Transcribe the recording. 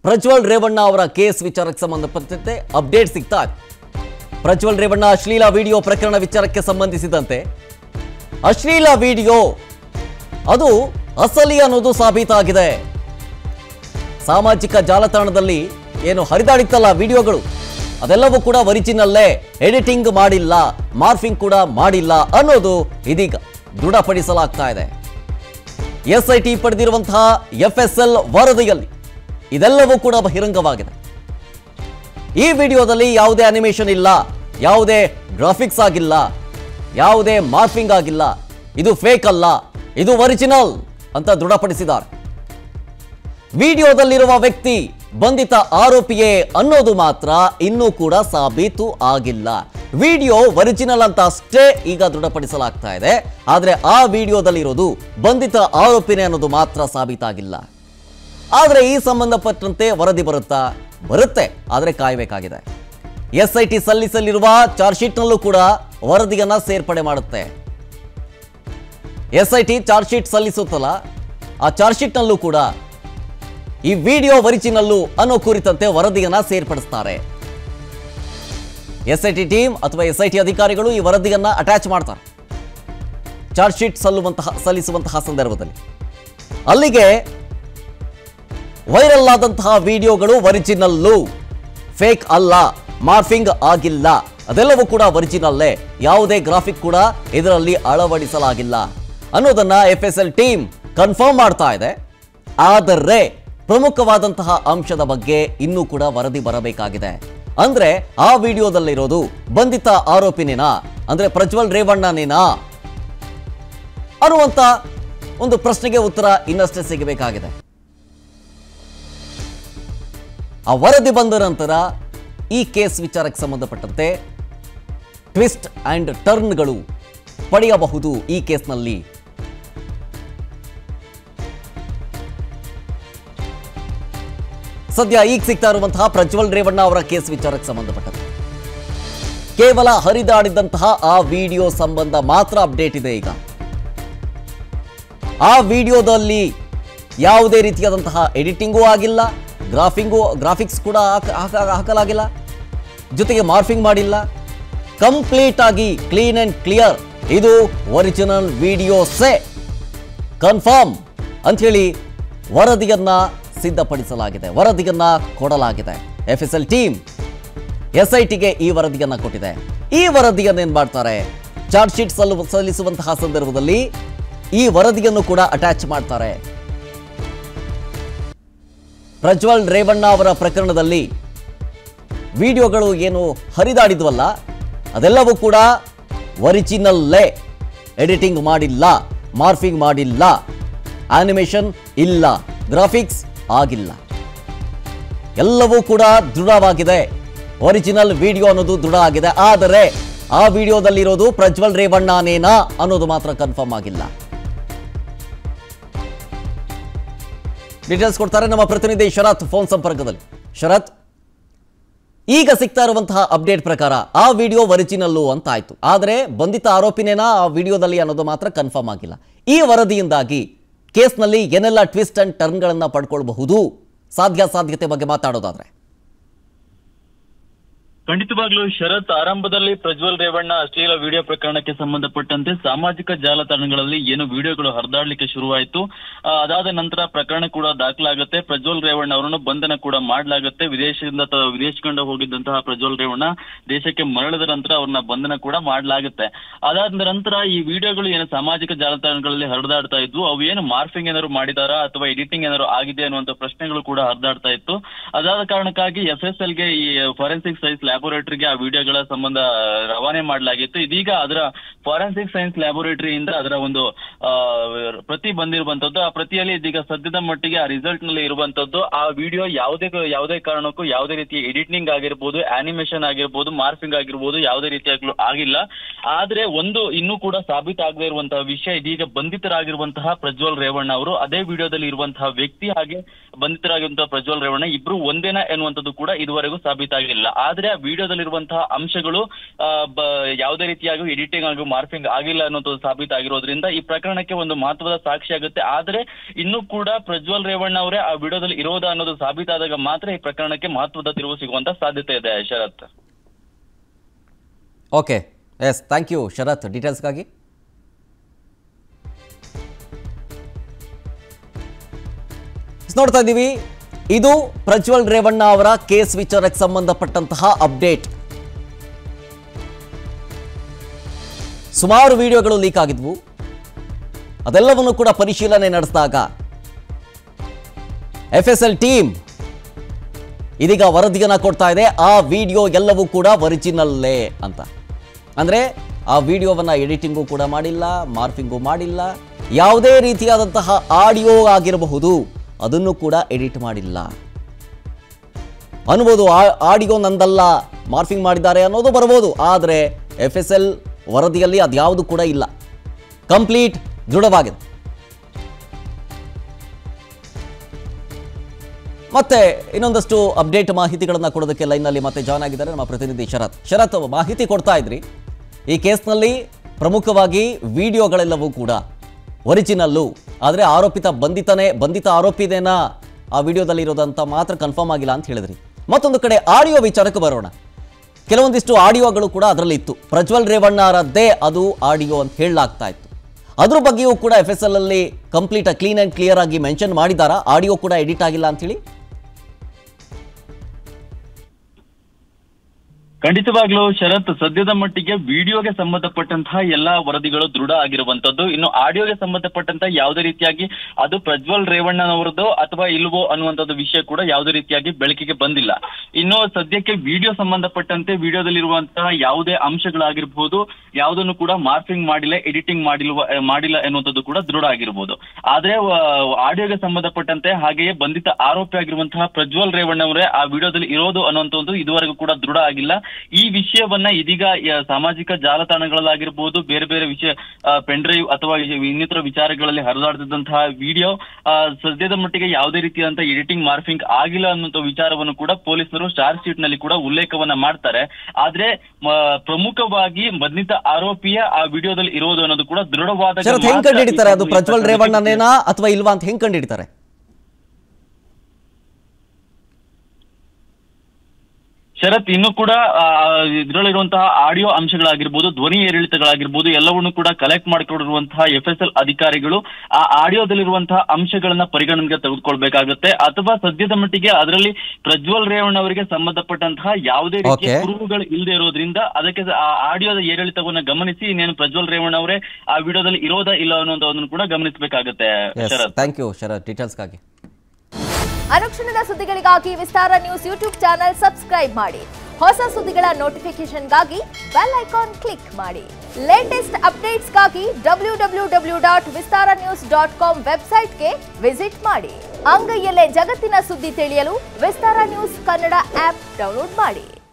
ಪ್ರಜ್ವಲ್ ರೇವಣ್ಣ ಅವರ ಕೇಸ್ ವಿಚಾರಕ್ಕೆ ಸಂಬಂಧಪಟ್ಟಂತೆ ಅಪ್ಡೇಟ್ ಸಿಗ್ತಾ ಇದೆ ಪ್ರಜ್ವಲ್ ರೇವಣ್ಣ ಅಶ್ಲೀಲ ವಿಡಿಯೋ ಪ್ರಕರಣ ವಿಚಾರಕ್ಕೆ ಸಂಬಂಧಿಸಿದಂತೆ ಅಶ್ಲೀಲ ವಿಡಿಯೋ ಅದು ಅಸಲಿ ಅನ್ನೋದು ಸಾಬೀತಾಗಿದೆ ಸಾಮಾಜಿಕ ಜಾಲತಾಣದಲ್ಲಿ ಏನು ಹರಿದಾಡಿತ್ತಲ್ಲ ವಿಡಿಯೋಗಳು ಅದೆಲ್ಲವೂ ಕೂಡ ಒರಿಜಿನಲ್ಲೇ ಎಡಿಟಿಂಗ್ ಮಾಡಿಲ್ಲ ಮಾರ್ಫಿಂಗ್ ಕೂಡ ಮಾಡಿಲ್ಲ ಅನ್ನೋದು ಇದೀಗ ದೃಢಪಡಿಸಲಾಗ್ತಾ ಇದೆ ಎಸ್ಐಟಿ ಪಡೆದಿರುವಂತಹ ಎಫ್ಎಸ್ಎಲ್ ವರದಿಯಲ್ಲಿ ಇದೆಲ್ಲವೂ ಕೂಡ ಬಹಿರಂಗವಾಗಿದೆ ಈ ವಿಡಿಯೋದಲ್ಲಿ ಯಾವುದೇ ಅನಿಮೇಷನ್ ಇಲ್ಲ ಯಾವುದೇ ಗ್ರಾಫಿಕ್ಸ್ ಆಗಿಲ್ಲ ಯಾವುದೇ ಮಾರ್ಫಿಂಗ್ ಆಗಿಲ್ಲ ಇದು ಫೇಕ್ ಅಲ್ಲ ಇದು ಒರಿಜಿನಲ್ ಅಂತ ದೃಢಪಡಿಸಿದ್ದಾರೆ ವಿಡಿಯೋದಲ್ಲಿರುವ ವ್ಯಕ್ತಿ ಬಂಧಿತ ಆರೋಪಿಯೇ ಅನ್ನೋದು ಮಾತ್ರ ಇನ್ನೂ ಕೂಡ ಸಾಬೀತು ಆಗಿಲ್ಲ ವಿಡಿಯೋ ಒರಿಜಿನಲ್ ಅಂತ ಅಷ್ಟೇ ಈಗ ದೃಢಪಡಿಸಲಾಗ್ತಾ ಇದೆ ಆದ್ರೆ ಆ ವಿಡಿಯೋದಲ್ಲಿರೋದು ಬಂಧಿತ ಆರೋಪಿನೇ ಅನ್ನೋದು ಮಾತ್ರ ಸಾಬೀತಾಗಿಲ್ಲ ಆದರೆ ಈ ಸಂಬಂಧಪಟ್ಟಂತೆ ವರದಿ ಬರುತ್ತಾ ಬರುತ್ತೆ ಆದರೆ ಕಾಯಬೇಕಾಗಿದೆ ಎಸ್ ಐ ಟಿ ಸಲ್ಲಿಸಲಿರುವ ಚಾರ್ಜ್ ಶೀಟ್ನಲ್ಲೂ ಕೂಡ ವರದಿಯನ್ನ ಸೇರ್ಪಡೆ ಮಾಡುತ್ತೆ S I T charge sheet ಸಲ್ಲಿಸುತ್ತಲ್ಲ ಆ ಚಾರ್ಜ್ ಶೀಟ್ನಲ್ಲೂ ಕೂಡ ಈ ವಿಡಿಯೋ ಒರಿಜಿನಲ್ಲು ಅನ್ನೋ ಕುರಿತಂತೆ ವರದಿಯನ್ನ ಸೇರ್ಪಡಿಸ್ತಾರೆ ಎಸ್ ಐ ಟಿ ಟೀಮ್ ಅಥವಾ ಎಸ್ ಐ ಟಿ ಅಧಿಕಾರಿಗಳು ಈ ವರದಿಯನ್ನ ಅಟ್ಯಾಚ್ ಮಾಡ್ತಾರೆ ಚಾರ್ಜ್ ಶೀಟ್ ಸಲ್ಲುವಂತಹ ಸಲ್ಲಿಸುವಂತಹ ಸಂದರ್ಭದಲ್ಲಿ ಅಲ್ಲಿಗೆ ವೈರಲ್ ಆದಂತಹ ವಿಡಿಯೋಗಳು ಒರಿಜಿನಲ್ಲು ಫೇಕ್ ಅಲ್ಲ ಮಾರ್ಫಿಂಗ್ ಆಗಿಲ್ಲ ಅದೆಲ್ಲವೂ ಕೂಡ ಒರಿಜಿನಲ್ಲೇ ಯಾವುದೇ ಗ್ರಾಫಿಕ್ ಕೂಡ ಇದರಲ್ಲಿ ಅಳವಡಿಸಲಾಗಿಲ್ಲ ಅನ್ನೋದನ್ನ F S L team confirm ಮಾಡ್ತಾ ಇದೆ ಆದರೆ ಪ್ರಮುಖವಾದಂತಹ ಅಂಶದ ಬಗ್ಗೆ ಇನ್ನೂ ಕೂಡ ವರದಿ ಬರಬೇಕಾಗಿದೆ ಅಂದ್ರೆ ಆ ವಿಡಿಯೋದಲ್ಲಿರೋದು ಬಂಧಿತ ಆರೋಪಿನೇನಾ ಅಂದ್ರೆ ಪ್ರಜ್ವಲ್ ರೇವಣ್ಣನೇನಾ ಅನ್ನುವಂತ ಒಂದು ಪ್ರಶ್ನೆಗೆ ಉತ್ತರ ಇನ್ನಷ್ಟೇ ಸಿಗಬೇಕಾಗಿದೆ ಆ ವರದಿ ಬಂದ ನಂತರ ಈ ಕೇಸ್ ವಿಚಾರಕ್ಕೆ ಸಂಬಂಧಪಟ್ಟಂತೆ ಟ್ವಿಸ್ಟ್ ಅಂಡ್ ಟರ್ನ್ಗಳು ಪಡೆಯಬಹುದು ಈ ಕೇಸ್ನಲ್ಲಿ ಸದ್ಯ ಈಗ ಸಿಗ್ತಾ ಇರುವಂತಹ ಪ್ರಜ್ವಲ್ ರೇವಣ್ಣ ಅವರ ಕೇಸ್ ವಿಚಾರಕ್ಕೆ ಸಂಬಂಧಪಟ್ಟಂತೆ ಕೇವಲ ಹರಿದಾಡಿದಂತಹ ಆ ವಿಡಿಯೋ ಸಂಬಂಧ ಮಾತ್ರ ಅಪ್ಡೇಟ್ ಇದೆ ಈಗ ಆ ವಿಡಿಯೋದಲ್ಲಿ ಯಾವುದೇ ರೀತಿಯಾದಂತಹ ಎಡಿಟಿಂಗೂ ಆಗಿಲ್ಲ ಗ್ರಾಫಿಂಗು ಗ್ರಾಫಿಕ್ಸ್ ಕೂಡ ಹಾಕ- ಹಾಕ- ಹಾಕಲಾಗಿಲ್ಲ ಜೊತೆಗೆ ಮಾರ್ಫಿಂಗ್ ಮಾಡಿಲ್ಲ ಕಂಪ್ಲೀಟ್ ಆಗಿ ಕ್ಲೀನ್ ಅಂಡ್ ಕ್ಲಿಯರ್ ಇದು ಒರಿಜಿನಲ್ ವಿಡಿಯೋಸೇ ಕನ್ಫರ್ಮ್ ಅಂಥೇಳಿ ವರದಿಯನ್ನ ಸಿದ್ಧಪಡಿಸಲಾಗಿದೆ ವರದಿಯನ್ನ ಕೊಡಲಾಗಿದೆ F S L team S I ಟಿಗೆ ಈ ವರದಿಯನ್ನ ಕೊಟ್ಟಿದೆ ಈ ವರದಿಯನ್ನು ಏನ್ ಮಾಡ್ತಾರೆ ಚಾರ್ಜ್ ಶೀಟ್ ಸಲ್ಲು ಸಲ್ಲಿಸುವಂತಹ ಸಂದರ್ಭದಲ್ಲಿ ಈ ವರದಿಯನ್ನು ಕೂಡ ಅಟ್ಯಾಚ್ ಮಾಡ್ತಾರೆ ಪ್ರಜ್ವಲ್ ರೇವಣ್ಣ ಅವರ ಪ್ರಕರಣದಲ್ಲಿ ವಿಡಿಯೋಗಳು ಏನು ಹರಿದಾಡಿದ್ವಲ್ಲ ಅದೆಲ್ಲವೂ ಕೂಡ ಒರಿಜಿನಲ್ಲೇ ಎಡಿಟಿಂಗ್ ಮಾಡಿಲ್ಲ ಮಾರ್ಫಿಂಗ್ ಮಾಡಿಲ್ಲ ಆನಿಮೇಷನ್ ಇಲ್ಲ ಗ್ರಾಫಿಕ್ಸ್ ಆಗಿಲ್ಲ ಎಲ್ಲವೂ ಕೂಡ ದೃಢವಾಗಿದೆ ಒರಿಜಿನಲ್ ವಿಡಿಯೋ ಅನ್ನೋದು ದೃಢ ಆಗಿದೆ ಆದರೆ ಆ ವಿಡಿಯೋದಲ್ಲಿರೋದು ಪ್ರಜ್ವಲ್ ರೇವಣ್ಣನೇನಾ ಅನ್ನೋದು ಮಾತ್ರ ಕನ್ಫರ್ಮ್ ಆಗಿಲ್ಲ ಡೀಟೇಲ್ಸ್ ಕೊಡ್ತಾರೆ ನಮ್ಮ ಪ್ರತಿನಿಧಿ ಶರತ್ ಫೋನ್ ಸಂಪರ್ಕದಲ್ಲಿ ಶರತ್ ಈಗ ಸಿಗ್ತಾ ಇರುವಂತಹ ಅಪ್ಡೇಟ್ ಪ್ರಕಾರ ಆ ವಿಡಿಯೋ ಒರಿಜಿನಲ್ಲು ಅಂತ ಆಯ್ತು ಆದರೆ ಬಂಧಿತ ಆರೋಪಿನೇನಾ ಆ ವಿಡಿಯೋದಲ್ಲಿ ಅನ್ನೋದು ಮಾತ್ರ ಕನ್ಫರ್ಮ್ ಆಗಿಲ್ಲ ಈ ವರದಿಯಿಂದಾಗಿ ಕೇಸ್ನಲ್ಲಿ ಏನೆಲ್ಲ ಟ್ವಿಸ್ಟ್ ಅಂಡ್ ಟರ್ನ್ಗಳನ್ನು ಪಡ್ಕೊಳ್ಬಹುದು ಸಾಧ್ಯ ಸಾಧ್ಯತೆ ಬಗ್ಗೆ ಮಾತಾಡೋದಾದ್ರೆ ಖಂಡಿತವಾಗ್ಲೂ ಶರತ್ ಆರಂಭದಲ್ಲಿ ಪ್ರಜ್ವಲ್ ರೇವಣ್ಣ ಅಶ್ಲೀಲ ವಿಡಿಯೋ ಪ್ರಕರಣಕ್ಕೆ ಸಂಬಂಧಪಟ್ಟಂತೆ ಸಾಮಾಜಿಕ ಜಾಲತಾಣಗಳಲ್ಲಿ ಏನು ವಿಡಿಯೋಗಳು ಹರಿದಾಡ್ಲಿಕ್ಕೆ ಶುರುವಾಯಿತು ಆ, ಅದಾದ ನಂತರ ಪ್ರಕರಣ ಕೂಡ ದಾಖಲಾಗುತ್ತೆ ಪ್ರಜ್ವಲ್ ರೇವಣ್ಣ ಅವರನ್ನು ಬಂಧನ ಕೂಡ ಮಾಡಲಾಗುತ್ತೆ ವಿದೇಶದಿಂದ ತ- ವಿದೇಶಗೊಂಡ ಹೋಗಿದ್ದಂತಹ ಪ್ರಜ್ವಲ್ ರೇವಣ್ಣ ದೇಶಕ್ಕೆ ಮರಳಿದ ನಂತರ ಅವ್ರನ್ನ ಬಂಧನ ಕೂಡ ಮಾಡಲಾಗುತ್ತೆ ಅದಾದ ನಂತರ ಈ ವಿಡಿಯೋಗಳು ಏನು ಸಾಮಾಜಿಕ ಜಾಲತಾಣಗಳಲ್ಲಿ ಹರಿದಾಡ್ತಾ ಇದ್ವು ಅವು ಏನು ಮಾರ್ಫಿಂಗ್ ಏನಾದ್ರು ಮಾಡಿದಾರಾ ಅಥವಾ ಎಡಿಟಿಂಗ್ ಏನಾದ್ರು ಆಗಿದೆ ಅನ್ನುವಂತ ಪ್ರಶ್ನೆಗಳು ಕೂಡ ಹರಿದಾಡ್ತಾ ಇತ್ತು ಅದಾದ ಕಾರಣಕ್ಕಾಗಿ ಎಫ್ ಎಸ್ ಎಲ್ ಗೆ ಈ ಫಾರೆನ್ಸಿಕ್ ಸೈನ್ಸ್ ಲ್ಯಾಬೋರೇಟರಿಗೆ ಆ ವಿಡಿಯೋಗಳ ಸಂಬಂಧ ರವಾನೆ ಮಾಡಲಾಗಿತ್ತು ಇದೀಗ ಅದರ ಫಾರೆನ್ಸಿಕ್ ಸೈನ್ಸ್ ಲ್ಯಾಬೋರೇಟರಿಯಿಂದ ಅದರ ಒಂದು ಆ, ಪ್ರತಿ ಬಂದಿರುವಂತದ್ದು ಆ ಪ್ರತಿಯಲ್ಲಿ ಇದೀಗ ಸದ್ಯದ ಮಟ್ಟಿಗೆ ಆ ರಿಸಲ್ಟ್ ನಲ್ಲಿ ಇರುವಂತದ್ದು ಆ ವಿಡಿಯೋ ಯಾವುದೇ ಯಾವುದೇ ಕಾರಣಕ್ಕೂ ಯಾವುದೇ ರೀತಿಯ ಎಡಿಟಿಂಗ್ ಆಗಿರ್ಬೋದು ಆನಿಮೇಷನ್ ಆಗಿರ್ಬೋದು ಮಾರ್ಫಿಂಗ್ ಆಗಿರ್ಬೋದು ಯಾವುದೇ ರೀತಿಯಾಗ್ಲೂ ಆಗಿಲ್ಲ ಆದ್ರೆ ಒಂದು ಇನ್ನೂ ಕೂಡ ಸಾಬೀತಾಗದೇ ಇರುವಂತಹ ವಿಷಯ ಇದೀಗ ಬಂಧಿತರಾಗಿರುವಂತಹ ಪ್ರಜ್ವಲ್ ರೇವಣ್ಣ ಅವರು ಅದೇ ವಿಡಿಯೋದಲ್ಲಿ ಇರುವಂತಹ ವ್ಯಕ್ತಿ ಹಾಗೆ ಬಂಧಿತರಾಗಿರುವಂತಹ ಪ್ರಜ್ವಲ್ ರೇವಣ್ಣ ಇಬ್ರು ಒಂದೇನಾ ಎನ್ನುವಂಥದ್ದು ಕೂಡ ಇದುವರೆಗೂ ಸಾಬೀತಾಗಿಲ್ಲ ಆದ್ರೆ ಆ ವಿಡಿಯೋದಲ್ಲಿರುವಂತಹ ಅಂಶಗಳು ಆ, ಬ- ಯಾವುದೇ ರೀತಿಯಾಗಿ ಎಡಿಟಿಂಗ್ ಹಾಗೂ ಮಾರ್ಫಿಂಗ್ ಆಗಿಲ್ಲ ಅನ್ನೋದು ಸಾಬೀತಾಗಿರೋದ್ರಿಂದ ಈ ಪ್ರಕರಣಕ್ಕೆ ಒಂದು ಮಹತ್ವದ ಸಾಕ್ಷಿ ಆಗುತ್ತೆ ಆದ್ರೆ ಇನ್ನೂ ಕೂಡ ಪ್ರಜ್ವಲ್ ರೇವಣ್ಣ ಅವರೇ ಆ ವಿಡಿಯೋದಲ್ಲಿ ಇರೋದಾ ಅನ್ನೋದು ಸಾಬೀತಾದಾಗ ಮಾತ್ರ ಈ ಪ್ರಕರಣಕ್ಕೆ ಮಹತ್ವದ ತಿರುವು ಸಿಗುವಂತ ಸಾಧ್ಯತೆ ಇದೆ Sharath okay yes thank you Sharath ಡೀಟೇಲ್ಸ್ಗಾಗಿ ನೋಡ್ತಾ ಇದ್ದೀವಿ ಇದು ಪ್ರಜ್ವಲ್ ರೇವಣ್ಣ ಅವರ ಕೇಸ್ ವಿಚಾರಕ್ಕೆ ಸಂಬಂಧಪಟ್ಟಂತಹ ಅಪ್ಡೇಟ್ ಸುಮಾರು ವಿಡಿಯೋಗಳು ಲೀಕ್ ಆಗಿದ್ವು ಅದೆಲ್ಲವನ್ನು ಕೂಡ ಪರಿಶೀಲನೆ ನಡೆಸಿದಾಗ ಎಫ್ ಎಸ್ ಎಲ್ ಟೀಮ್ ಇದೀಗ ವರದಿಯನ್ನ ಕೊಡ್ತಾ ಇದೆ ಆ ವಿಡಿಯೋ ಎಲ್ಲವೂ ಕೂಡ ಒರಿಜಿನಲ್ಲೇ ಅಂತ ಅಂದ್ರೆ ಆ ವಿಡಿಯೋವನ್ನ ಎಡಿಟಿಂಗು ಕೂಡ ಮಾಡಿಲ್ಲ ಮಾರ್ಫಿಂಗು ಮಾಡಿಲ್ಲ ಯಾವುದೇ ರೀತಿಯಾದಂತಹ ಆಡಿಯೋ ಆಗಿರಬಹುದು ಅದನ್ನು ಕೂಡ ಎಡಿಟ್ ಮಾಡಿಲ್ಲ ಅನ್ಬೋದು ಆ- ಆಡಿಯೋ ನಂದಲ್ಲ ಮಾರ್ಫಿಂಗ್ ಮಾಡಿದ್ದಾರೆ ಅನ್ನೋದು ಬರ್ಬೋದು ಆದರೆ ಎಫ್ ಎಸ್ ಎಲ್ ವರದಿಯಲ್ಲಿ ಅದ್ಯಾವುದು ಕೂಡ ಇಲ್ಲ ಕಂಪ್ಲೀಟ್ ದೃಢವಾಗಿದೆ ಮತ್ತೆ ಇನ್ನೊಂದಷ್ಟು ಅಪ್ಡೇಟ್ ಮಾಹಿತಿಗಳನ್ನು ಕೊಡೋದಕ್ಕೆ ಲೈನ್ನಲ್ಲಿ ಮತ್ತೆ ಜಾಯ್ನ್ ಆಗಿದ್ದಾರೆ ನಮ್ಮ ಪ್ರತಿನಿಧಿ ಶರತ್ ಶರತ್ ಮಾಹಿತಿ ಕೊಡ್ತಾ ಇದ್ರಿ ಈ ಕೇಸ್ನಲ್ಲಿ ಪ್ರಮುಖವಾಗಿ ವಿಡಿಯೋಗಳೆಲ್ಲವೂ ಕೂಡ ಒರಿಜಿನಲ್ಲು ಆದರೆ ಆರೋಪಿತ ಬಂಧಿತನೇ ಬಂಧಿತ ಆರೋಪಿದೇನಾ ಆ ವಿಡಿಯೋದಲ್ಲಿ ಇರೋದಂತ ಮಾತ್ರ ಕನ್ಫರ್ಮ್ ಆಗಿಲ್ಲ ಅಂತ ಹೇಳಿದ್ರಿ ಮತ್ತೊಂದು ಕಡೆ ಆಡಿಯೋ ವಿಚಾರಕ್ಕೆ ಬರೋಣ ಕೆಲವೊಂದಿಷ್ಟು ಆಡಿಯೋಗಳು ಕೂಡ ಅದರಲ್ಲಿ ಇತ್ತು ಪ್ರಜ್ವಲ್ ರೇವಣ್ಣರದ್ದೇ ಅದು ಆಡಿಯೋ ಅಂತ ಹೇಳಲಾಗ್ತಾ ಇತ್ತು ಅದ್ರ ಬಗ್ಗೆಯೂ ಕೂಡ ಎಫ್ ಎಸ್ ಎಲ್ ಅಲ್ಲಿ ಕಂಪ್ಲೀಟ್ ಕ್ಲೀನ್ ಅಂಡ್ ಕ್ಲಿಯರ್ ಆಗಿ ಮೆನ್ಷನ್ ಮಾಡಿದಾರಾ ಆಡಿಯೋ ಕೂಡ ಎಡಿಟ್ ಆಗಿಲ್ಲ ಅಂತ ಹೇಳಿ ಖಂಡಿತವಾಗ್ಲೂ ಶರತ್ ಸದ್ಯದ ಮಟ್ಟಿಗೆ ವಿಡಿಯೋಗೆ ಸಂಬಂಧಪಟ್ಟಂತಹ ಎಲ್ಲಾ ವರದಿಗಳು ದೃಢ ಆಗಿರುವಂತದ್ದು ಇನ್ನು ಆಡಿಯೋಗೆ ಸಂಬಂಧಪಟ್ಟಂತ ಯಾವುದೇ ರೀತಿಯಾಗಿ ಅದು ಪ್ರಜ್ವಲ್ ರೇವಣ್ಣನವರದ್ದು ಅಥವಾ ಇಲ್ವೋ ಅನ್ನುವಂಥದ್ದು ವಿಷಯ ಕೂಡ ಯಾವುದೇ ರೀತಿಯಾಗಿ ಬೆಳಕಿಗೆ ಬಂದಿಲ್ಲ ಇನ್ನು ಸದ್ಯಕ್ಕೆ ವಿಡಿಯೋ ಸಂಬಂಧಪಟ್ಟಂತೆ ವಿಡಿಯೋದಲ್ಲಿರುವಂತಹ ಯಾವುದೇ ಅಂಶಗಳಾಗಿರ್ಬೋದು ಯಾವುದನ್ನು ಕೂಡ ಮಾರ್ಫಿಂಗ್ ಮಾಡಿಲ್ಲ ಎಡಿಟಿಂಗ್ ಮಾಡಿಲ್ವ ಆ, ಮಾಡಿಲ್ಲ ಎನ್ನುವಂಥದ್ದು ಕೂಡ ದೃಢ ಆಗಿರ್ಬೋದು ಆದ್ರೆ ಆ, ಆಡಿಯೋಗೆ ಸಂಬಂಧಪಟ್ಟಂತೆ ಹಾಗೆಯೇ ಬಂಧಿತ ಆರೋಪಿ ಆಗಿರುವಂತಹ ಪ್ರಜ್ವಲ್ ರೇವಣ್ಣವರೇ ಆ ವಿಡಿಯೋದಲ್ಲಿ ಇರೋದು ಅನ್ನುವಂಥದ್ದು ಇದುವರೆಗೂ ಕೂಡ ದೃಢ ಆಗಿಲ್ಲ ಈ ವಿಷಯವನ್ನ ಇದೀಗ ಯ- ಸಾಮಾಜಿಕ ಜಾಲತಾಣಗಳಲ್ಲಾಗಿರ್ಬೋದು ಬೇರೆ ಬೇರೆ ವಿಷಯ ಪೆನ್ ಡ್ರೈವ್ ಅಥವಾ ಈ ಇನ್ನಿತರ ವಿಚಾರಗಳಲ್ಲಿ ಹರಿದಾಡ್ತಿದ್ದಂತಹ ವಿಡಿಯೋ ಸದ್ಯದ ಮಟ್ಟಿಗೆ ಯಾವುದೇ ರೀತಿಯಾದಂತಹ ಎಡಿಟಿಂಗ್ ಮಾರ್ಫಿಂಗ್ ಆಗಿಲ್ಲ ಅನ್ನುವಂಥ ವಿಚಾರವನ್ನು ಕೂಡ ಪೊಲೀಸರು ಚಾರ್ಜ್ ಶೀಟ್ ನಲ್ಲಿ ಕೂಡ ಉಲ್ಲೇಖವನ್ನ ಮಾಡ್ತಾರೆ ಆದ್ರೆ ಮ- ಪ್ರಮುಖವಾಗಿ ಬಂಧಿತ ಆರೋಪಿಯ ಆ ವಿಡಿಯೋದಲ್ಲಿ ಇರೋದು ಅನ್ನೋದು ಕೂಡ ದೃಢವಾದ ಶರತ್ ಹೆಂಗ್ ಕಂಡಿಡಿತಾರೆ ಅದು ಪ್ರಜ್ವಲ್ ರೇವಣ್ಣನೇನಾ ಅಥವಾ ಇಲ್ವಾ ಅಂತ ಹೆಂಗ್ ಕಂಡಿಡಿತಾರೆ ಶರತ್ ಇನ್ನು ಕೂಡ ಆ, ಇದ್ರಲ್ಲಿರುವಂತಹ ಆಡಿಯೋ ಅಂಶಗಳಾಗಿರ್ಬೋದು ಧ್ವನಿ ಏರಿಳಿತಗಳಾಗಿರ್ಬೋದು ಎಲ್ಲವನ್ನು ಕೂಡ ಕಲೆಕ್ಟ್ ಮಾಡಿಕೊಂಡಿರುವಂತಹ ಎಫ್ ಎಸ್ ಎಲ್ ಅಧಿಕಾರಿಗಳು ಆ ಆಡಿಯೋದಲ್ಲಿರುವಂತಹ ಅಂಶಗಳನ್ನ ಪರಿಗಣನೆಗೆ ತೆಗೆದುಕೊಳ್ಬೇಕಾಗುತ್ತೆ ಅಥವಾ ಸದ್ಯದ ಮಟ್ಟಿಗೆ ಅದರಲ್ಲಿ ಪ್ರಜ್ವಲ್ ರೇವಣ್ಣ ಅವರಿಗೆ ಸಂಬಂಧಪಟ್ಟಂತಹ ಯಾವುದೇ ರೀತಿಯ Okay. ಕುರುಹುಗಳು ಇಲ್ಲದೆ ಇರೋದ್ರಿಂದ ಅದಕ್ಕೆ ಆ ಆಡಿಯೋದ ಏರಿಳಿತವನ್ನ ಗಮನಿಸಿ ಇನ್ನೇನು ಪ್ರಜ್ವಲ್ ರೇವಣ್ಣ ಅವರೇ ಆ ವಿಡಿಯೋದಲ್ಲಿ ಇರೋದಾ ಇಲ್ಲ ಅನ್ನೋದನ್ನು ಕೂಡ ಗಮನಿಸಬೇಕಾಗುತ್ತೆ ಶರತ್ ಥ್ಯಾಂಕ್ ಯು ಶರತ್ ಡೀಟೇಲ್ಸ್ಗಾಗಿ ಅನುಕ್ಷಣದ ಸುದ್ದಿಗಳಿಗಾಗಿ Vistara news YouTube channel subscribe ಮಾಡಿ ಹೊಸ ಸುದ್ದಿಗಳ ನೋಟಿಫಿಕೇಶನ್ಗಾಗಿ ಬೆಲ್ ಐಕಾನ್ ಕ್ಲಿಕ್ ಮಾಡಿ ಲೇಟೆಸ್ಟ್ ಅಪ್ಡೇಟ್ಸ್ಗಾಗಿ W W W dot Vistara news dot com ವೆಬ್ಸೈಟ್ಗೆ ವಿಸಿಟ್ ಮಾಡಿ ಅಂಗೈಯಲ್ಲೇ ಜಗತ್ತಿನ ಸುದ್ದಿ ತಿಳಿಯಲು Vistara news Kannada app download ಮಾಡಿ